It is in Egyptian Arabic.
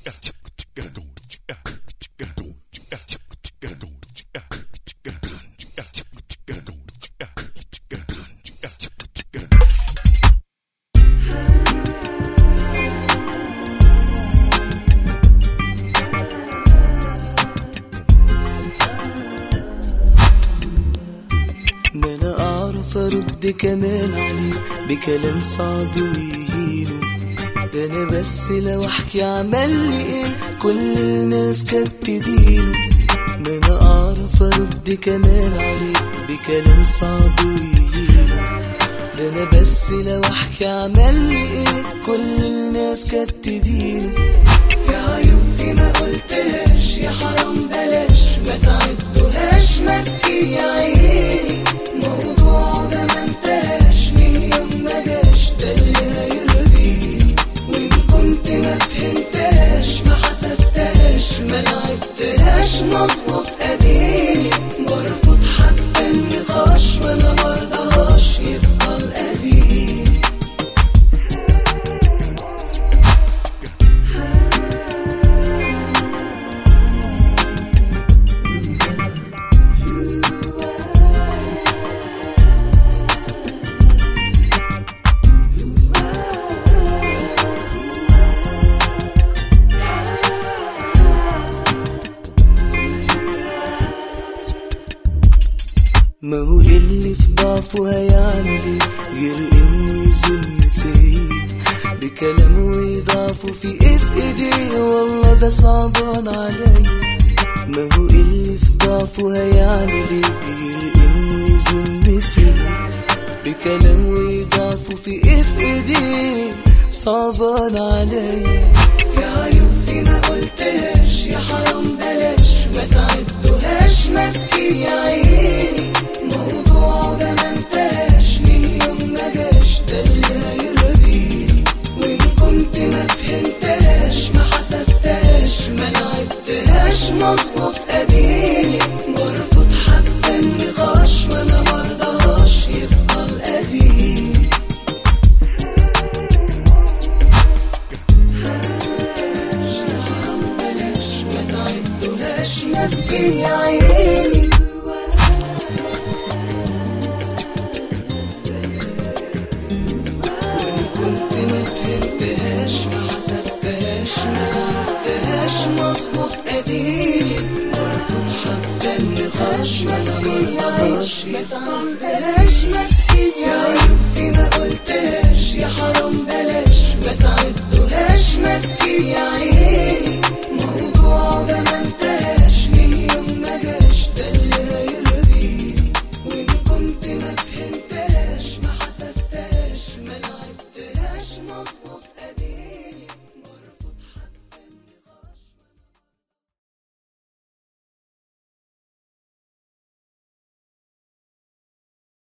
ما انا اعرف ارد كمان عليه بكلام صعب ويهينه ده انا بس لو احكي عمل لي ايه كل الناس كانت تدينه ما انا اعرف ارد كمان عليه بكلام صعب ويهينه ده انا بس لو احكي عمل لي ايه كل الناس كانت تدينه في عيوب في ما قلتهاش يا حرام بلاش ما تعدوهاش مسكين يا عيني موضوع ده ما انتهاش من يوم ما جاش ده اللي هيرضيني وان كنت ما فهمتهاش ما حسبتهاش ما لعبتهاش مظبوط اديني برفض حتى النقاش ما انا مرضاش يفضل اذيني ما هو اللي في ضعفه هيعمل ايه غير انه يذم فيا بكلامه ويضعفه في ايه في ايديه والله ده صعبان عليا ما هو اللي في ضعفه هيعمل ايه غير انه يذم فيا بكلامه ويضعفه في ايه في ايديه صعبان عليا في عيوب في ما قلتهاش يا حرام بلاش ما تعدوهاش مسكين يا عيني موضوع ده ما انتهاش من يوم ما جاش ده اللي هيرضيني وان كنت ما فهمتهاش ما حسبتهاش ما لعبتهاش مظبوط اديني برفض حتى النقاش ما انا مرضاش يفضل اذيني بلاش ما تعدوهاش مسكين يا عيني